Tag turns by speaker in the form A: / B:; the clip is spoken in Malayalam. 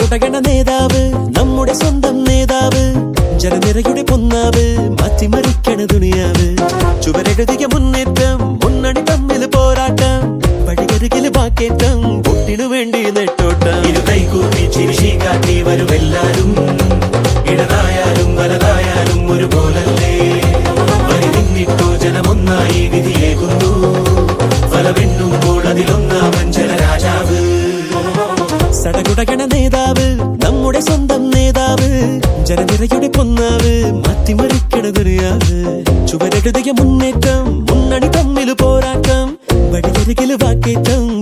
A: സടകുടകണ നേതാവ് നമ്മുടെ സ്വന്തം നേതാവ് ജനനിരയുടെ പൊന്നാവ് മാറ്റിമറിക്കണ ദുനിയാവ് ചുവരെഴുതിയ മുന്നേറ്റം മുന്നണി തമ്മിൽ പോരാട്ടം വഴികരുകില് വാക്കേറ്റം വോട്ടിനു വേണ്ടി നെട്ടോട്ടം
B: ഇരു കൈകൂപ്പി ചിരിശി കാട്ടി വരുമെല്ലാരും ഇടതായാലും വലതായാലും ഒരുപോലല്ലേ വരി നിന്നിട്ടോ ജനമൊന്നായി വിധിയേകുന്നു ഫലമെണ്ണുമ്പോൾ അതിലൊന്നാമൻ ജനരാജാവ്
A: സടകുടകണ നേതാവ് നമ്മുടെ സ്വന്തം നേതാവ് ജനനിരയുടെ പൊന്നാവ് മാറ്റിമറിക്കണ ദുനിയാവ് ചുവരെഴുതിയ മുന്നേറ്റം മുന്നണി തമ്മിൽ പോരാട്ടം വഴിയരികില് വാക്കേറ്റം